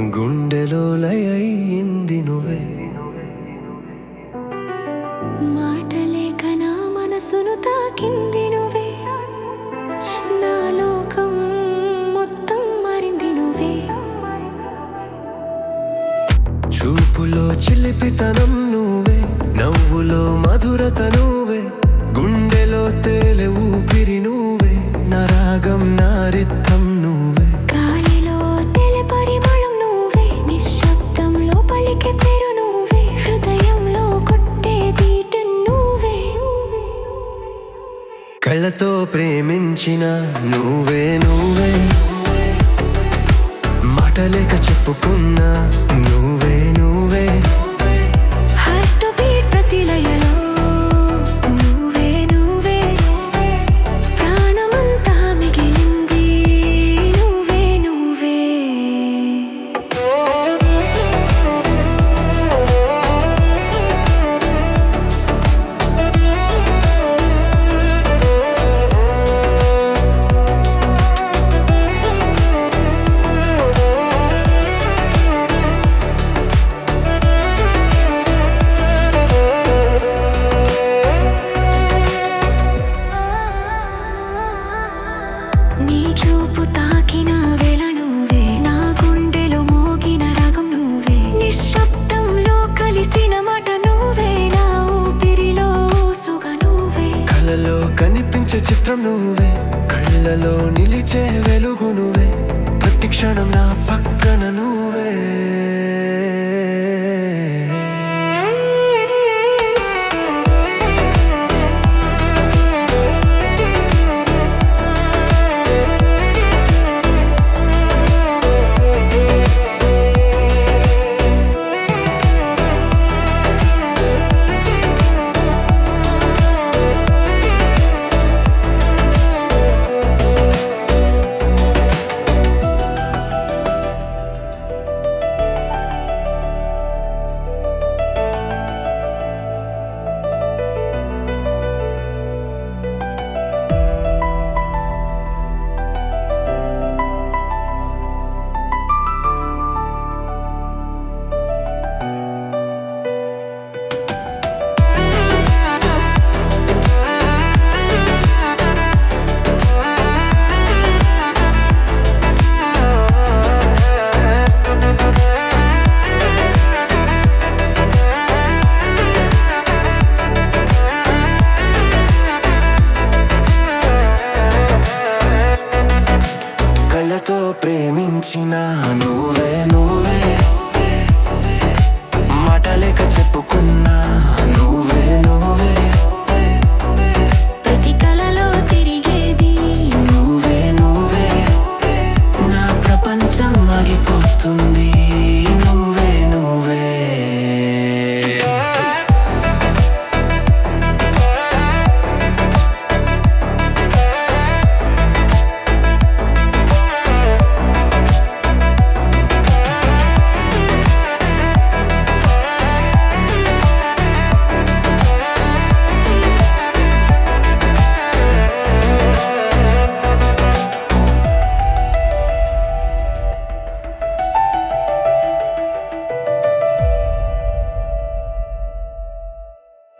గుండెలో లయింది నువ్వే మాటలేక నా మనసును తాకింది నువ్వే నా లోకం మొత్తం మారింది నువ్వే చూపులో చిలిపితనం నువ్వే నవ్వులో మధురత నువ్వే గుండెలో తేలే ఊపిరి నువ్వే నా రాగం నా రిద్ధం నువ్వే గాలిలో తెల పరిమళం నువ్వే నిశ్శబ్దంలో పలికే పేరు నువ్వే హృదయంలో కొట్టే బీట్ నువ్వే కళ్ళతో ప్రేమించిన నువ్వే నువ్వే మాటలేక చెప్పుకున్నా నువ్వే నువ్వే హార్ట్ బీట్ ప్రతి లయలో నువ్వే నువ్వే ప్రాణమంతా మిగిలింది నువ్వే నువ్వే నీ చూపు తాకిన వేళ నువ్వే నా గుండెలో మోగిన రాగం నువ్వే నిశ్శబ్దంలో కలిసిన మాట నువ్వే నా ఊపిరిలో సుగ నువ్వే కలలో కనిపించే చిత్రం నువ్వే